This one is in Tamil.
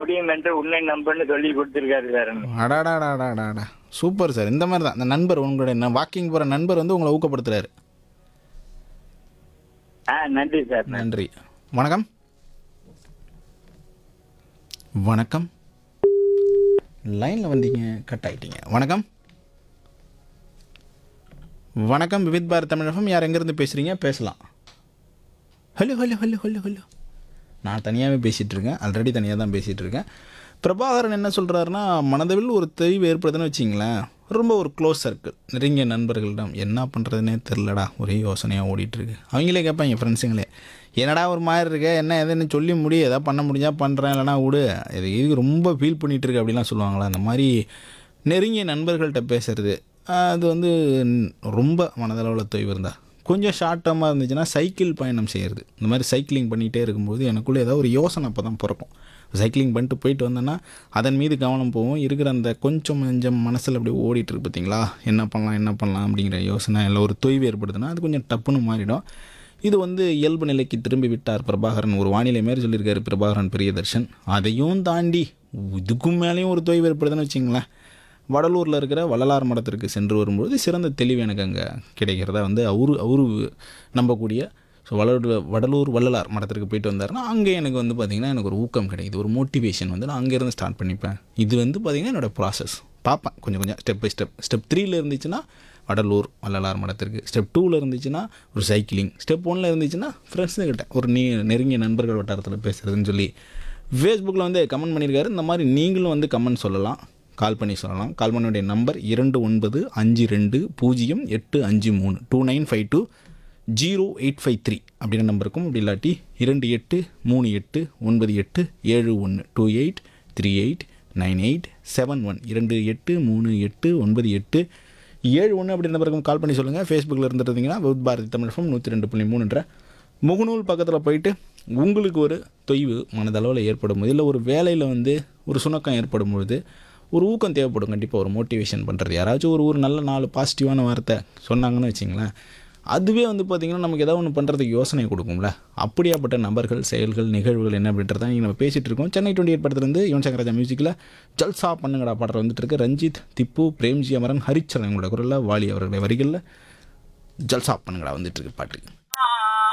முடியும் என்று உன்னை நம்பன்னு சொல்லி கொடுத்திருக்காரு சார் அடாடாடாடாடாடா சூப்பர் சார் இந்த மாதிரி தான் இந்த நண்பர் உங்களுடைய வாக்கிங் போகிற நண்பர் வந்து உங்களை ஊக்கப்படுத்துறாரு ஆ நன்றி சார் நன்றி. நன்றி வணக்கம் வணக்கம் லைனில் வந்தீங்க கட் ஆயிட்டீங்க வணக்கம் வணக்கம் விவித் பாரத் தமிழகம் யார் எங்கேருந்து பேசுகிறீங்க பேசலாம் hello hello hello hello hello நான் தனியாகவே பேசிகிட்டு இருக்கேன் ஆல்ரெடி தனியாக தான் பேசிகிட்டு இருக்கேன் பிரபாகரன் என்ன சொல்கிறாருன்னா மனதவில் ஒரு தெளிவு ஏற்படுதுன்னு வச்சிங்களேன் ரொம்ப ஒரு க்ளோஸ் சர்க்கிள் நெருங்கிய நண்பர்களிடம் என்ன பண்ணுறதுனே தெரிலடா ஒரே யோசனையாக ஓடிட்டுருக்கு அவங்களே கேட்பாங்க என் ஃப்ரெண்ட்ஸுங்களே என்னடா ஒரு மாதிரி இருக்க என்ன எதுன்னு சொல்லி முடி எதாவது பண்ண முடிஞ்சா பண்ணுறேன் இல்லைனா விடு இது இதுக்கு ரொம்ப ஃபீல் பண்ணிகிட்டு இருக்கு அப்படிலாம் சொல்லுவாங்களா அந்த மாதிரி நெருங்கிய நண்பர்கள்ட்ட பேசுறது அது வந்து ரொம்ப மனதளவில் தொய்வு இருந்தா கொஞ்சம் ஷார்ட் டேர்மாக இருந்துச்சுன்னா சைக்கிள் பயணம் செய்கிறது இந்த மாதிரி சைக்கிளிங் பண்ணிகிட்டே இருக்கும்போது எனக்குள்ளே ஏதாவது ஒரு யோசனை அப்போ தான் பிறக்கும் சைக்கிளிங் பண்ணிட்டு போயிட்டு வந்தேன்னா அதன் மீது கவனம் போகும் இருக்கிற அந்த கொஞ்சம் கொஞ்சம் மனசில் அப்படியே ஓடிட்டு இருக்கு பார்த்தீங்களா என்ன பண்ணலாம் என்ன பண்ணலாம் அப்படிங்கிற யோசனை இல்லை ஒரு தொய்வு ஏற்படுதுன்னா அது கொஞ்சம் டப்புன்னு மாறிடும் இது வந்து இயல்பு நிலைக்கு திரும்பி விட்டார் பிரபாகரன் ஒரு வானிலை மாரி சொல்லியிருக்காரு பிரபாகரன் பிரியதர்ஷன் அதையும் தாண்டி இதுக்கும் மேலேயும் ஒரு தொய்வு ஏற்படுதுன்னு வச்சிங்களேன் வடலூரில் இருக்கிற வள்ளலார் மடத்திற்கு சென்று வரும்பொழுது சிறந்த தெளிவு எனக்கு அங்கே கிடைக்கிறதா வந்து அவரு அவரு நம்பக்கூடிய ஸோ வடலூர் வடலூர் வள்ளலார் மடத்திற்கு போயிட்டு வந்தாருன்னா அங்கே எனக்கு வந்து பார்த்திங்கன்னா எனக்கு ஒரு ஊக்கம் கிடைக்குது ஒரு மோட்டிவேஷன் வந்து நான் அங்கேருந்து ஸ்டார்ட் பண்ணிப்பேன் இது வந்து பார்த்திங்கன்னா என்னோடய ப்ராசஸ் பார்ப்பேன் கொஞ்சம் கொஞ்சம் ஸ்டெப் பை ஸ்டெப் ஸ்டெப் த்ரீல இருந்துச்சுன்னா வடலூர் வள்ளலார் மடத்திற்கு ஸ்டெப் டூவில் இருந்துச்சுன்னா ஒரு சைக்கிளிங் ஸ்டெப் ஒனில் இருந்துச்சுன்னா ஃப்ரெண்ட்ஸுக்கிட்ட ஒரு நீ நெருங்கிய நண்பர்கள் வட்டாரத்தில் பேசுகிறதுன்னு சொல்லி ஃபேஸ்புக்கில் வந்து கமெண்ட் பண்ணியிருக்காரு இந்த மாதிரி நீங்களும் வந்து கமெண்ட் சொல்லலாம் கால் பண்ணி சொல்லலாம் கால் பண்ணுடைய நம்பர் இரண்டு ஒன்பது அஞ்சு ரெண்டு பூஜ்ஜியம் எட்டு அஞ்சு மூணு two nine five two zero eight five three அப்படின்ற நம்பருக்கும் அப்படி இல்லாட்டி இரண்டு எட்டு மூணு எட்டு ஒன்பது எட்டு ஏழு ஒன்று two eight three eight nine eight seven one இரண்டு எட்டு மூணு எட்டு ஒன்பது எட்டு ஏழு ஒன்று அப்படின்ற நம்பருக்கும் கால் பண்ணி சொல்லுங்கள் ஃபேஸ்புக்கில் இருந்துருந்தீங்கன்னா வித் பாரதி தமிழ் ஃபம் நூற்றி ரெண்டு புள்ளி மூணுன்ற முகநூல் பக்கத்தில் போயிட்டு உங்களுக்கு ஒரு தொய்வு மனதளவில் ஏற்படும் போது இல்லை ஒரு வேலையில் வந்து ஒரு சுணக்கம் ஏற்படும் பொழுது ஒரு ஊக்கம் தேவைப்படும் கண்டிப்பாக ஒரு மோட்டிவேஷன் பண்ணுறது யாராச்சும் ஒரு ஒரு நல்ல நாலு பாசிட்டிவான வார்த்தை சொன்னாங்கன்னு வச்சிங்களேன் அதுவே வந்து பார்த்திங்கன்னா நமக்கு ஏதாவது ஒன்று பண்ணுறதுக்கு யோசனை கொடுக்கும்ல அப்படியாப்பட்ட நபர்கள் செயல்கள் நிகழ்வுகள் என்ன அப்படின்றத நீங்கள் நம்ம பேசிகிட்டு இருக்கோம் சென்னை டுவெண்ட்டி எயிட் படத்துலேருந்து யுவன் சங்கர் ராஜா மியூசிக்கில் ஜல்சா பண்ணுங்கடா பாடுற வந்துட்டு இருக்கு ரஞ்சித் திப்பு பிரேம்ஜி அமரன் ஹரிச்சரன் எங்களோட குரலில் வாலி அவர்களுடைய வரிகளில் ஜல்சா பண்ணுங்கடா வந்துட்டு இருக்கு பாட்டு